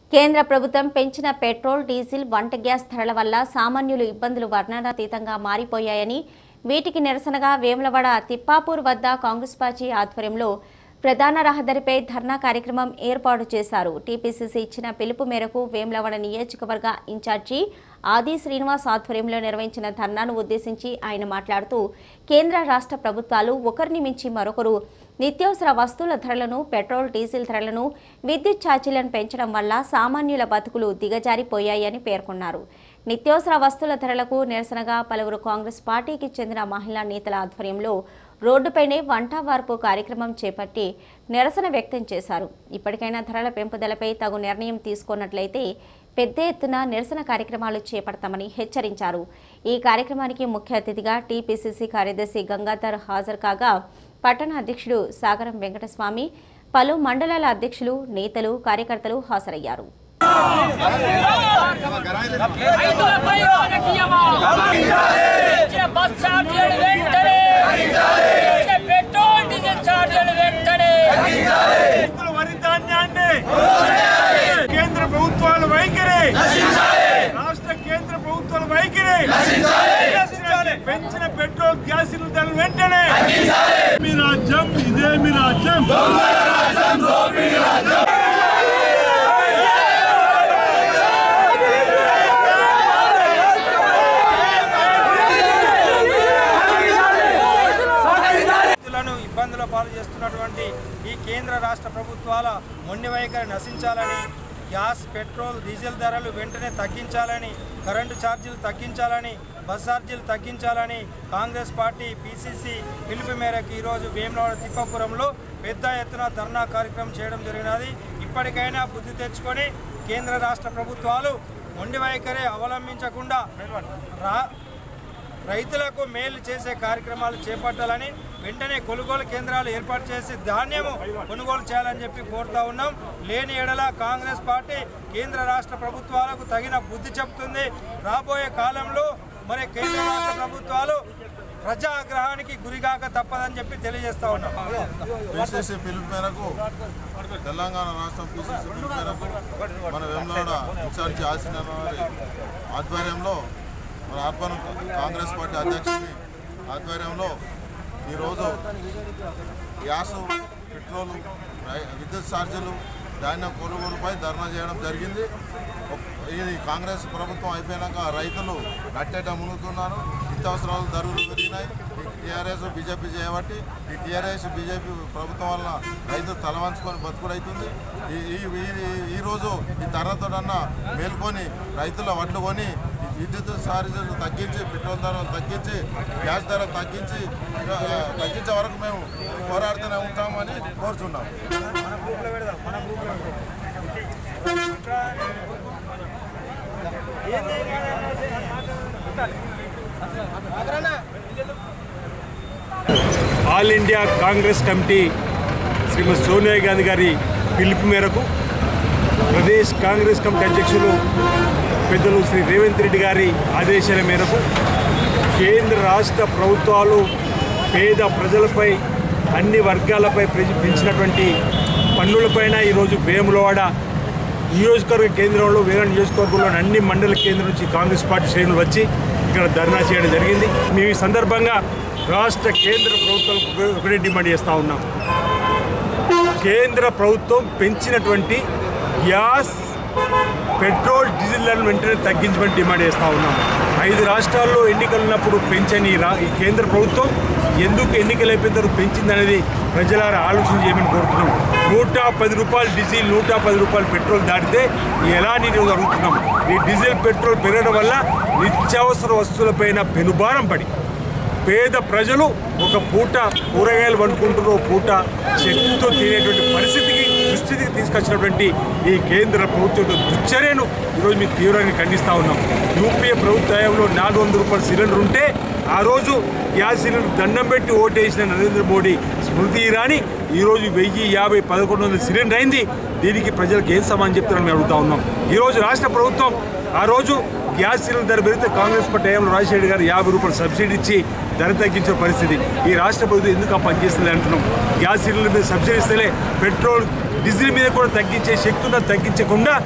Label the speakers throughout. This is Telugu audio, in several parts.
Speaker 1: కేంద్ర ప్రభుత్వం పెంచిన పెట్రోల్ డీజిల్ వంట గ్యాస్ ధరల వల్ల సామాన్యులు ఇబ్బందులు వర్ణనాతీతంగా మారిపోయాయని వీటికి నిరసనగా వేములవాడ తిప్పాపూర్ వద్ద కాంగ్రెస్ పార్టీ ఆధ్వర్యంలో ప్రధాన రహదారిపై ధర్నా కార్యక్రమం ఏర్పాటు చేశారు టీపీసీసీ ఇచ్చిన పిలుపు మేరకు వేములవాడ నియోజకవర్గ ఇన్ఛార్జి ఆది శ్రీనివాస్ ఆధ్వర్యంలో నిర్వహించిన ధర్నాను ఉద్దేశించి ఆయన మాట్లాడుతూ కేంద్ర రాష్ట్ర ప్రభుత్వాలు ఒకరిని మించి మరొకరు నిత్యావసర వస్తువుల ధరలను పెట్రోల్ డీజిల్ ధరలను విద్యుత్ ఛార్జీలను పెంచడం వల్ల సామాన్యుల బతుకులు దిగజారిపోయాయని పేర్కొన్నారు నిత్యావసర వస్తువుల ధరలకు నిరసనగా పలువురు కాంగ్రెస్ పార్టీకి చెందిన మహిళా నేతల ఆధ్వర్యంలో రోడ్డుపైనే వంట వార్పు కార్యక్రమం చేపట్టి నిరసన వ్యక్తం చేశారు ఇప్పటికైనా ధరల పెంపుదలపై తగు నిర్ణయం తీసుకున్నట్లయితే పెద్ద ఎత్తున నిరసన కార్యక్రమాలు చేపడతామని హెచ్చరించారు ఈ కార్యక్రమానికి ముఖ్య అతిథిగా టీపీసీసీ కార్యదర్శి గంగాధర్ హాజరు కాగా పట్టణ అధ్యక్షుడు సాగరం వెంకటస్వామి పలు మండలాల అధ్యక్షులు నేతలు కార్యకర్తలు హాజరయ్యారు
Speaker 2: రైతులపై రాజకీయమా ఇచ్చే బస్ ఛార్జీలు వెంటనే ఇచ్చే పెట్రోల్ డీజిల్ ఛార్జీలు వెంటనే
Speaker 3: రైతుల వరి ధాన్యాన్ని కేంద్ర ప్రభుత్వాల వైఖరి రాష్ట్ర కేంద్ర ప్రభుత్వాల వైఖరి పెంచిన పెట్రోల్ గ్యాస్ ధరలు వెంటనే మీ రాజ్యం ఇదే మీ రాజ్యం
Speaker 4: రైతులను ఇబ్బందుల పాలు చేస్తున్నటువంటి ఈ కేంద్ర రాష్ట్ర ప్రభుత్వాల మొండి వైఖరి నశించాలని గ్యాస్ పెట్రోల్ డీజిల్ ధరలు వెంటనే తగ్గించాలని కరెంటు ఛార్జీలు తగ్గించాలని బస్ ఛార్జీలు తగ్గించాలని కాంగ్రెస్ పార్టీ పిసిసి పిలుపు మేరకు ఈరోజు వేములవాడ తిప్పపురంలో పెద్ద ఎత్తున ధర్నా కార్యక్రమం చేయడం జరిగినది ఇప్పటికైనా బుద్ధి తెచ్చుకొని కేంద్ర రాష్ట్ర ప్రభుత్వాలు మొండి వైఖరి అవలంబించకుండా రా రైతులకు మేలు చేసే కార్యక్రమాలు చేపట్టాలని వెంటనే కొనుగోలు కేంద్రాలు ఏర్పాటు చేసి ధాన్యము కొనుగోలు చేయాలని చెప్పి కోరుతా ఉన్నాం లేని ఎడల కాంగ్రెస్ పార్టీ కేంద్ర రాష్ట్ర ప్రభుత్వాలకు తగిన బుద్ధి చెప్తుంది రాబోయే కాలంలో మరి కేంద్ర రాష్ట్ర ప్రభుత్వాలు ప్రజా ఆగ్రహానికి గురిగాక తప్పదని చెప్పి తెలియజేస్తా ఉన్నాం
Speaker 5: పిసిసి పిలుపు మేరకు తెలంగాణ రాష్ట్రం పిసిసి పిలుపు మేరకు మన వెమ్లాడ ఇన్ఛార్జి ఆసిన వారి ఆధ్వర్యంలో మన అర్బన్ కాంగ్రెస్ పార్టీ అధ్యక్షుని ఆధ్వర్యంలో ఈరోజు గ్యాసు పెట్రోలు రై- విద్యుత్ ఛార్జీలు ధాన్యం కొనుగోలుపై ధర్నా చేయడం జరిగింది ఒక్- ఇది కాంగ్రెస్ ప్రభుత్వం అయిపోయినాక రైతులు నట్టేట మునుగుతున్నారు నిత్యావసరాలు ధరలు పెరిగినాయి ఈ టీఆర్ఎస్ బీజేపీ చేయబట్టి ఈ టీఆర్ఎస్ బీజేపీ ప్రభుత్వం వల్ల రైతులు తలవంచుకొని బతుకుడైతుంది ఈ ఈ- ఈ- ఈరోజు ఈ ధరతోటన్నా మేల్కొని రైతుల వడ్లు కొని ఈ విద్యుత్ ఛార్జీలు తగ్గించి పెట్రోల్ ధరలు తగ్గించి గ్యాస్ ధరలు తగ్గించి ఆ, తగ్గించే వరకు మేము పోరాడుతూనే ఉంటామని కోరుతున్నాం
Speaker 4: మన గ్రూప్లో పెడదాం మన గ్రూప్లో
Speaker 3: all India Congress committee Srimati Sonia Gandhi గారి పిలుపు మేరకు ప్రదేశ్ కాంగ్రెస్ కమిటీ అధ్యక్షులు పెద్దలు శ్రీ రేవంత్ రెడ్డి గారి ఆదేశాల మేరకు కేంద్ర రాష్ట్ర ప్రభుత్వాలు పేద ప్రజలపై అన్ని వర్గాలపై పెంచి- పెంచినటువంటి పన్నులపైన ఈరోజు వేములవాడ నియోజకవర్గ కేంద్రంలో వేరే నియోజకవర్గంలోని అన్ని మండల కేంద్రం నుంచి కాంగ్రెస్ పార్టీ శ్రేణులు వచ్చి ఇక్కడ ధర్నా చేయడం జరిగింది మేము ఈ సందర్భంగా రాష్ట్ర కేంద్ర ప్రభుత్వాలకు ఒకటే డిమాండ్ చేస్తూ ఉన్నాం కేంద్ర ప్రభుత్వం పెంచినటువంటి గ్యాస్ పెట్రోల్ డీజిల్లను వెంటనే తగ్గించమని డిమాండ్ చేస్తూ ఉన్నాం ఐదు రాష్ట్రాల్లో ఎన్నికలు ఉన్నప్పుడు పెంచని ఈ రా ఈ కేంద్ర ప్రభుత్వం ఎందుకు ఎన్నికలు అయిపోయిన తర్వాత పెంచిందనేది ప్రజలారా ఆలోచన చేయమని కోరుతున్నాం నూట పది రూపాయలు డీజిల్ నూట పది రూపాయలు పెట్రోల్ దాటితే ఎలా నేను అడుగుతున్నాం ఈ డీజిల్ పెట్రోల్ పెరగడం వల్ల నిత్యావసర వస్తువులపైన పెనుభారం పడి పేద ప్రజలు ఒక పూట కూరగాయలు వండుకుంటున్న ఒక పూట చెట్టుతో తినేటువంటి పరిస్థితికి దుస్థితికి తీసుకొచ్చినటువంటి ఈ కేంద్ర ప్రభుత్వం యొక్క దుశ్చర్యను ఈరోజు మేము తీవ్రంగా ఖండిస్తూ ఉన్నాం యూపీఏ ప్రభుత్వంలో నాలుగు వందల రూపాయల సిలిండర్ ఉంటే ఆ రోజు గ్యాస్ సిలిండర్ దండం పెట్టి ఓటేసిన నరేంద్ర మోడీ స్మృతి ఇరానీ ఈరోజు వెయ్యి యాభై పదకొండు వందల సిలిండర్ అయింది దీనికి ప్రజలకు ఏం సమానం చెప్తారని మేము అడుగుతా ఉన్నాం ఈరోజు రాష్ట్ర ప్రభుత్వం ఆ రోజు గ్యాస్ సిలిండర్ ధర పెరిగితే కాంగ్రెస్ పార్టీ టైంలో రాజశేఖర్ గారు యాభై రూపాయలు సబ్సిడీ ఇచ్చి ధర తగ్గించే పరిస్థితి ఈ రాష్ట్ర ప్రభుత్వం ఎందుకు ఆ పనిచేస్తుంది అంటున్నాం గ్యాస్ సిలిండర్ మీద సబ్సిడీ ఇస్తేనే పెట్రోల్ డీజిల్ మీద కూడా తగ్గించే శక్తి ఉన్నది తగ్గించకుండా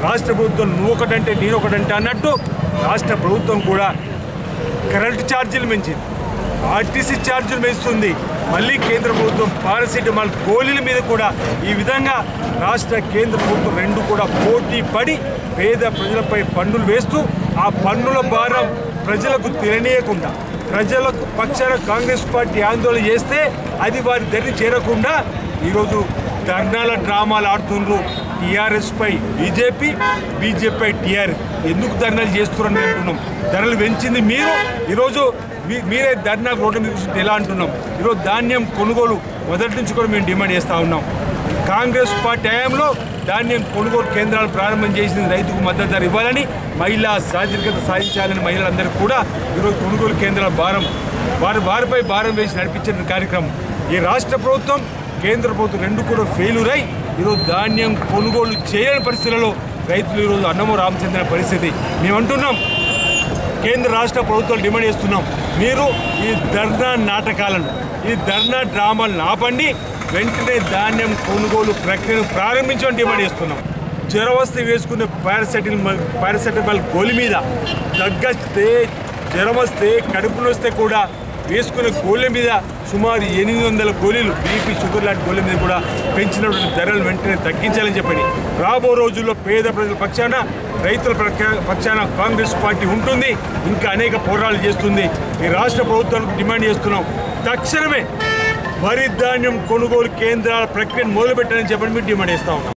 Speaker 3: రాష్ట్ర ప్రభుత్వం నువ్వు ఒకటంటే నేను ఒకటంటే అన్నట్టు రాష్ట్ర ప్రభుత్వం కూడా కరెంటు ఛార్జీలు పెంచింది ఆర్టీసీ ఛార్జీలు పెంచుతుంది మళ్ళీ కేంద్ర ప్రభుత్వం పారాసిటమాల్ గోళీల మీద కూడా ఈ విధంగా రాష్ట్ర కేంద్ర ప్రభుత్వం రెండు కూడా పోటీ పడి పేద ప్రజలపై పన్నులు వేస్తూ ఆ పన్నుల భారం ప్రజలకు తిననీయకుండా ప్రజలకు పక్షాన కాంగ్రెస్ పార్టీ ఆందోళన చేస్తే అది వారి దరి చేరకుండా ఈరోజు ధర్నాల డ్రామాలు ఆడుతుండ్రు టీఆర్ఎస్ పై బీజేపీ బీజేపీ పై టీఆర్ఎస్ ఎందుకు ధర్నాలు చేస్తున్నారని అంటున్నాం ధరలు పెంచింది మీరు ఈరోజు మీ- మీరే ధర్నా రోడ్డు మీద కూర్చుంటే ఎలా అంటున్నాం ఈరోజు ధాన్యం కొనుగోలు మొదటి నుంచి కూడా మేము డిమాండ్ చేస్తూ ఉన్నాం కాంగ్రెస్ పార్టీ హయాంలో ధాన్యం కొనుగోలు కేంద్రాలు ప్రారంభం చేసింది రైతుకు మద్దతు ధర ఇవ్వాలని మహిళా సాధికారత సాధించాలని మహిళలందరూ కూడా ఈరోజు కొనుగోలు కేంద్రాల భారం వారి వారిపై భారం వేసి నడిపించిన కార్యక్రమం ఈ రాష్ట్ర ప్రభుత్వం కేంద్ర ప్రభుత్వం రెండు కూడా ఫెయిల్యూర్ అయి ఈరోజు ధాన్యం కొనుగోలు చేయని పరిస్థితులలో రైతులు ఈరోజు అన్నమో రామచంద్ర పరిస్థితి మేము అంటున్నాం కేంద్ర రాష్ట్ర ప్రభుత్వాలు డిమాండ్ చేస్తున్నాం మీరు ఈ ధర్నా నాటకాలను ఈ ధర్నా డ్రామాలను ఆపండి వెంటనే ధాన్యం కొనుగోలు ప్రక్రియను ప్రారంభించమని డిమాండ్ చేస్తున్నాం జ్వరం వస్తే వేసుకునే పారాసెటమాల్ పారాసెటమాల్ గోలి మీద తగ్గస్తే జ్వరం వస్తే కడుపు వస్తే కూడా వేసుకునే గోళ్ళ మీద సుమారు ఎనిమిది వందల గోళీలు బీపీ షుగర్ లాంటి గోళ్ళ మీద కూడా పెంచినటువంటి ధరలు వెంటనే తగ్గించాలని చెప్పని రాబో రోజుల్లో పేద ప్రజల పక్షాన రైతుల ప్రక్క- పక్షాన కాంగ్రెస్ పార్టీ ఉంటుంది ఇంకా అనేక పోరాటాలు చేస్తుంది ఈ రాష్ట్ర ప్రభుత్వానికి డిమాండ్ చేస్తున్నాం తక్షణమే వరి ధాన్యం కొనుగోలు కేంద్రాల ప్రక్రియను మొదలుపెట్టాలని చెప్పని మేము డిమాండ్ చేస్తా ఉన్నాం